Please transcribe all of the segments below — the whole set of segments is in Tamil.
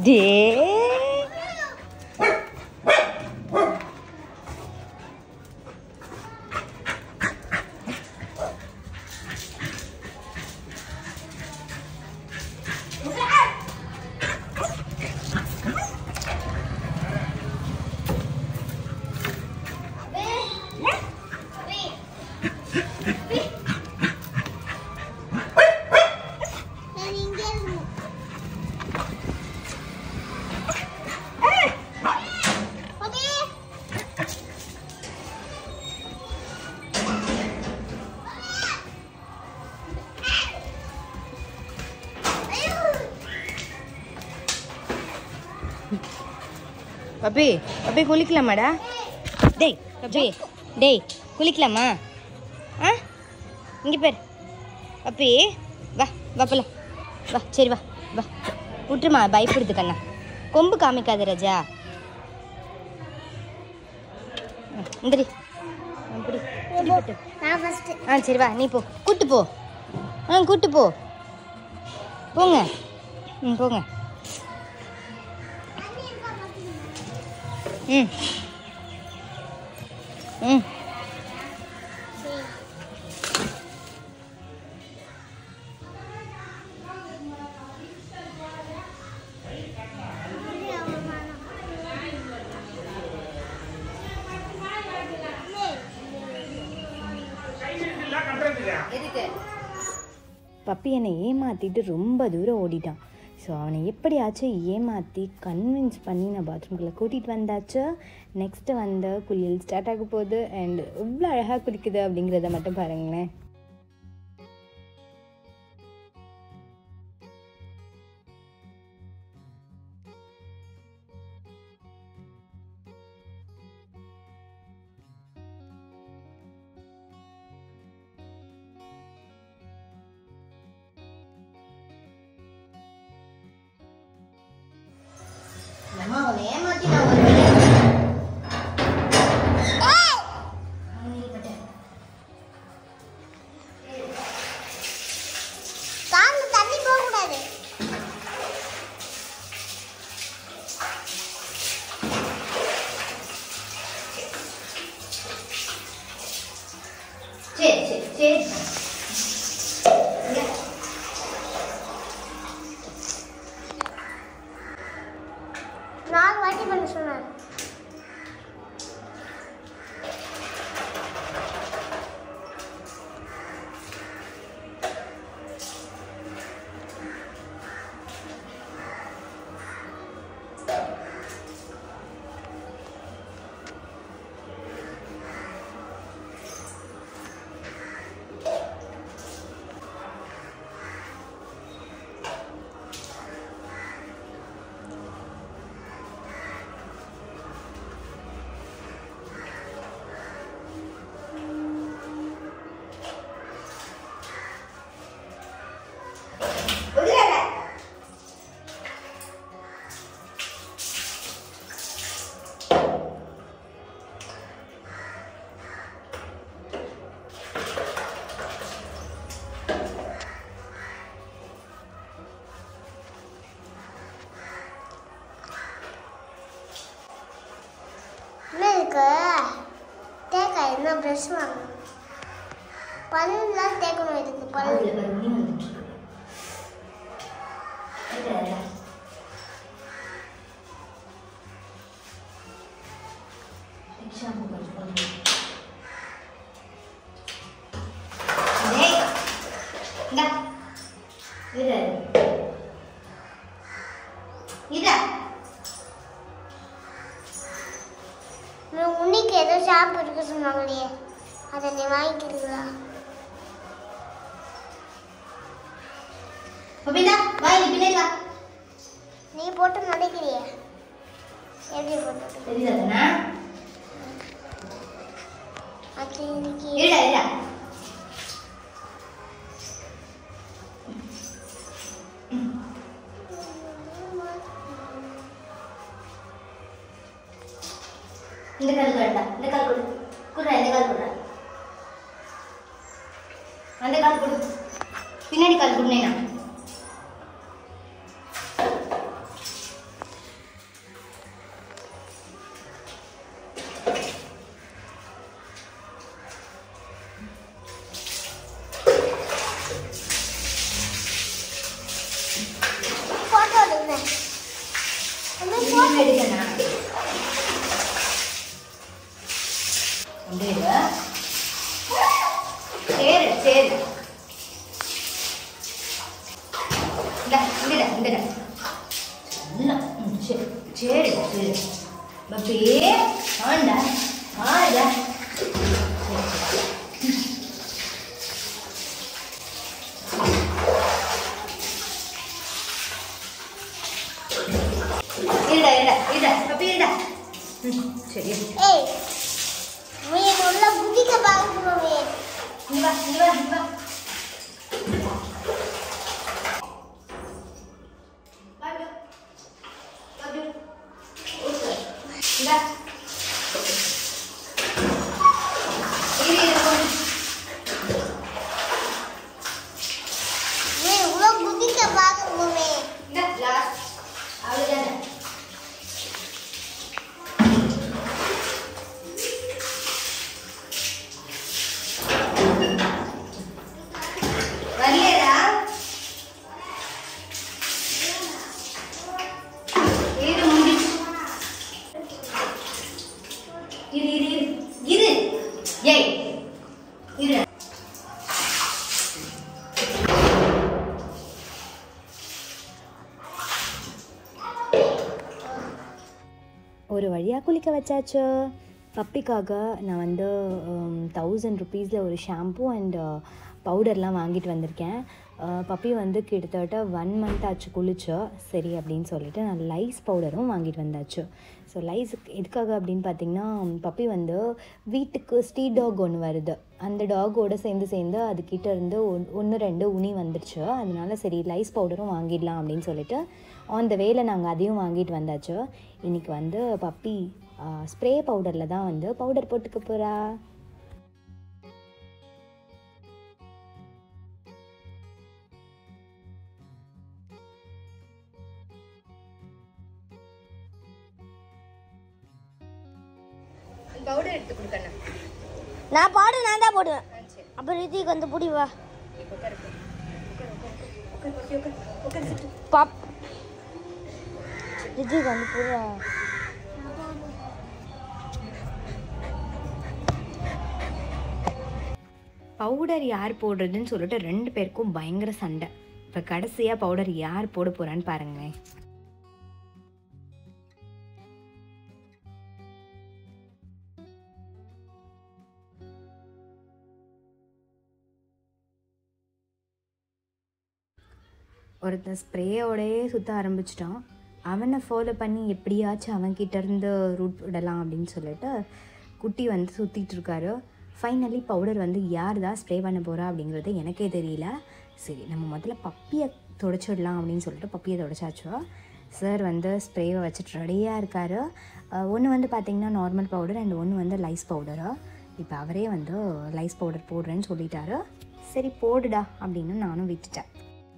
டே பப்பி பப்பி குளிக்கலாமாடா டேய் பப்பி டேய் குளிக்கலாமா ஆ இங்கே பேர் பப்பி வா வா போலாம் வா சரி வா வா விட்டுருமா பயப்படுது கண்ணா கொம்பு காமிக்காத ராஜா ம், இந்தடி அப்படி பிடிபட்டு நான் ஃபர்ஸ்ட் ஆ சரி வா நீ போ கூட்டு போ ஆ கூட்டு போ போங்க ம் போங்க ம் ம் பப்பி என்னை ஏமாற்றிட்டு ரொம்ப தூரம் ஓடிட்டான் ஸோ அவனை எப்படியாச்சும் ஏமாற்றி கன்வின்ஸ் பண்ணி நான் பாத்ரூம்குள்ளே கூட்டிகிட்டு வந்தாச்சு நெக்ஸ்ட்டு வந்து குளியல் ஸ்டார்ட் ஆக போகுது அண்ட் எவ்வளோ அழகாக குளிக்குது அப்படிங்கிறத மட்டும் பாருங்களேன் அம்மா அவனை ஏமாற்றி நான் ஒரு கால்ல தண்ணி போக கூடாது சரி சரி சரி நாலு வாட்டி பண்ண சொன்னாங்க என்ன இருக்கு தேக்காய் என்ன ப்ரெஷ் வாங்கணும் பல்லாம் தேக்கணும் இதுக்கு பல்லு நான் உன்னிக்கு ஏதோ ஷாப் இருக்கு சொன்னாங்களே அதை நீ வாங்கிக்கிறீங்களா நீ போட்டு நினைக்கிறிய எப்படி போட்டு அது இன்னைக்கு இந்த கால் கொடுடா இந்த கால் கொடு குடுறா இந்த கால் குடுறா அந்த கால் கொடு பின்னாடி கால் குடுனேனா இல்லைண்ணா அப்படியே இரு. சரி சரி இந்தா இந்தடா இந்தடா நல்லா ம், சரி சரி சரி பப்பி ஆண்டா ஆடா இருடா இருடா இருடா பப்பி இருடா ம் சரி இரு. ஏய் மீன் உள்ள குதிக்க பார்க்கணுமே இங்க வா இங்க வா இங்க வா வா, இங்க. வா, இங்க. உட்காரு. இந்தா. இரு, இரு, கொஞ்சம். மீன் உள்ள குதிக்க பார்க்கணுமே இந்தா, last. அவ்வளவுதானே. வரலையாடா? இரு, முடிச்சு. இரு, இரு, இரு. இரு. ஏய், இரு. ஒரு வழியாக குளிக்க வச்சாச்சு பப்பிக்காக நான் வந்து தௌசண்ட் ருபீஸில் ஒரு ஷாம்பு அண்ட் பவுடர்லாம் வாங்கிட்டு வந்திருக்கேன் அஹ், பப்பி வந்து கிட்டத்தட்ட ஒன் மந்த் ஆச்சு குளிச்சு சரி அப்படின்னு சொல்லிட்டு நான் லைஸ் பவுடரும் வாங்கிட்டு வந்தாச்சு ஸோ லைஸ் எதுக்காக அப்படின்னு பார்த்தீங்கன்னா பப்பி வந்து வீட்டுக்கு ஸ்ட்ரீட் டாக் ஒன்று வருது அந்த டாகோட சேர்ந்து சேர்ந்து அதுக்கிட்ட இருந்து ஒன் ஒன்று ரெண்டு உனி வந்துடுச்சு அதனால சரி லைஸ் பவுடரும் வாங்கிடலாம் அப்படின்னு சொல்லிட்டு ஆன் த வேல நாங்கள் அதையும் வாங்கிட்டு வந்தாச்சு இன்னைக்கு வந்து பப்பி ஸ்ப்ரே பவுடரில் தான் வந்து பவுடர் போட்டுக்க போகிறா பவுடர் எடுத்து கொடுக்கண்ணா நான் பாடு நான் தான் போடுவேன் அப்புறம் ரித்திக் வந்து புடி வா பாப் ரித்திக் வந்து புடிவா பவுடர் யார் போடுறதுன்னு சொல்லிட்டு ரெண்டு பேருக்கும் பயங்கர சண்டை இப்போ கடைசியாக பவுடர் யார் போட போகிறான்னு பாருங்களேன் ஒருத்தன் ஸ்ப்ரேயோடையே சுற்ற ஆரம்பிச்சிட்டான் அவனை ஃபாலோ பண்ணி எப்படியாச்சும் அவன்கிட்ட இருந்து ரூட் விடலாம் அப்படின்னு சொல்லிட்டு குட்டி வந்து சுற்றிட்டு இருக்காரு ஃபைனலி பவுடர் வந்து யார் தான் ஸ்ப்ரே பண்ண போகிறா அப்படிங்கிறது எனக்கே தெரியல சரி நம்ம முதல்ல பப்பியை தொடச்சிடலாம் அப்படின்னு சொல்லிட்டு பப்பியை தொடச்சாச்சோ சார் வந்து ஸ்ப்ரேவை வச்சுட்டு ரெடியாக இருக்கார் ஒன்று வந்து பார்த்திங்கன்னா நார்மல் பவுடர் அண்ட் ஒன்று வந்து லைஸ் பவுடரு இப்போ அவரே வந்து லைஸ் பவுடர் போடுறேன்னு சொல்லிட்டாரு சரி போடுடா அப்படின்னு நானும் விட்டுட்டேன்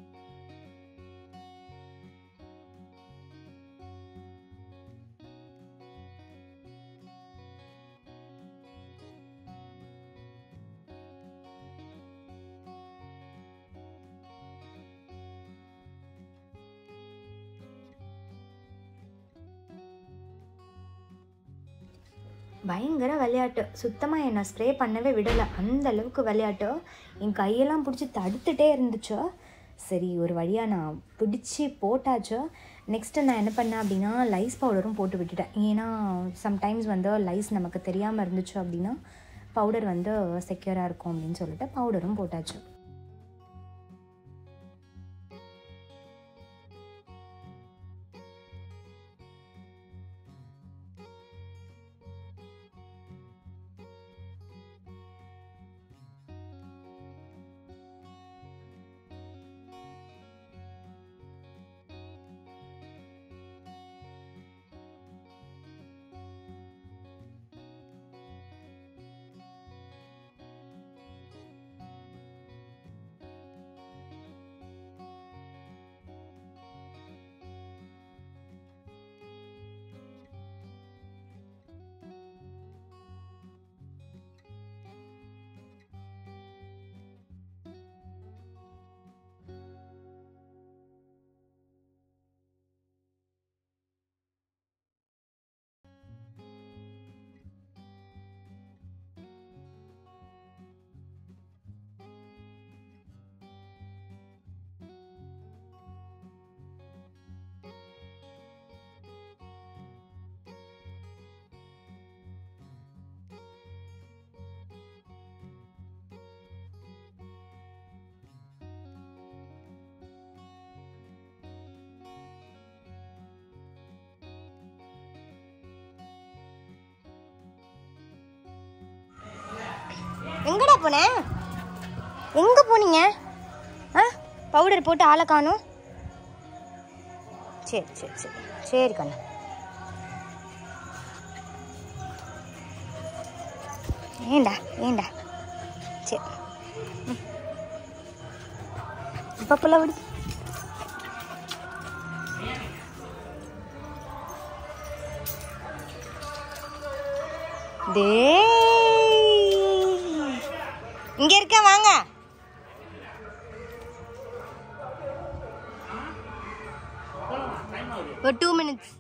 பயங்கர விளையாட்டு சுத்தமாக என்னை ஸ்ப்ரே பண்ணவே விடலை அந்த அளவுக்கு விளையாட்டு என் கையெல்லாம் பிடிச்சி தடுத்துட்டே இருந்துச்சு சரி ஒரு வழியாக நான் பிடிச்சி போட்டாச்சு நெக்ஸ்ட்டு நான் என்ன பண்ணேன் அப்படின்னா லைஸ் பவுடரும் போட்டு விட்டுட்டேன் ஏன்னா சம்டைம்ஸ் வந்து லைஸ் நமக்கு தெரியாமல் இருந்துச்சு அப்படின்னா பவுடர் வந்து செக்யூராக இருக்கும் அப்படின்னு சொல்லிட்டு பவுடரும் போட்டாச்சு எங்கடா போன எங்க போனீங்க ஆ பவுடர் போட்டு ஆளை காணும் சரி சரி சரி சரி கண்ணு ஏண்டா ஏண்டா சரி ம். இப்ப புள்ள விடு டேய் இங்க இருக்க வாங்க ஒரு two minutes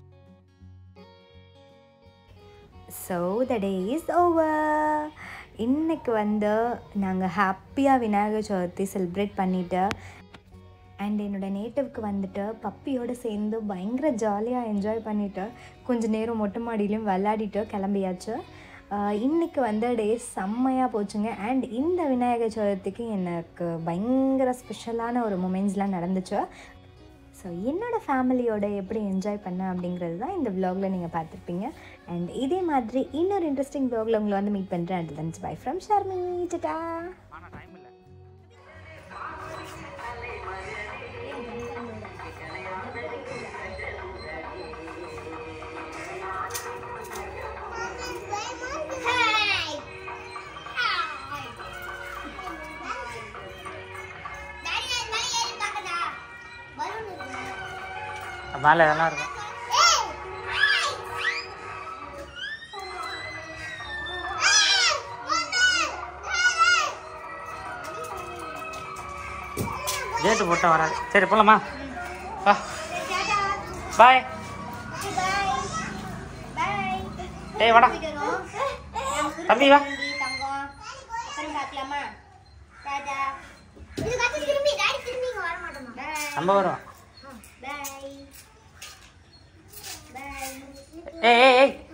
so the day is over இன்னைக்கு வந்து நாங்கள் ஹாப்பியாக விநாயகர் சதுர்த்தி செலிப்ரேட் பண்ணிவிட்டு அண்ட் என்னோடய நேட்டிவ்க்கு வந்துட்டு பப்பியோடு சேர்ந்து பயங்கர ஜாலியாக என்ஜாய் பண்ணிவிட்டு கொஞ்ச நேரம் மொட்டை மாடியிலையும் விளையாடிட்டு கிளம்பியாச்சு ஆஹ் இன்னைக்கு வந்து டே செம்மையாக போச்சுங்க அண்ட் இந்த விநாயகர் சதுர்த்திக்கு எனக்கு பயங்கர ஸ்பெஷலான ஒரு மூமெண்ட்ஸ்லாம் நடந்துச்சு ஸோ என்னோடய ஃபேமிலியோட எப்படி என்ஜாய் பண்ணேன் அப்படிங்கிறது தான் இந்த vlogல நீங்கள் பார்த்துருப்பீங்க அண்ட் இதே மாதிரி இன்னொரு இன்ட்ரெஸ்டிங் vlogல உங்களை வந்து மீட் பண்ணுறேன் and lunch bye from Sharmi tata மேலே எதனா இருக்கும் கேட்டு போட்டால் வராது சரி போகலாமா வா பாய் ஏய் வாடா தம்பி வா தங்கம் அப்புறம் பார்க்கலாமா டாடா இதுக்காச்சும் திரும்பி டாடி திரும்பி இங்க வர மாட்டோமா நம்ம வருவோம் பாய் பாய் ஏய் ஏய் ஏய்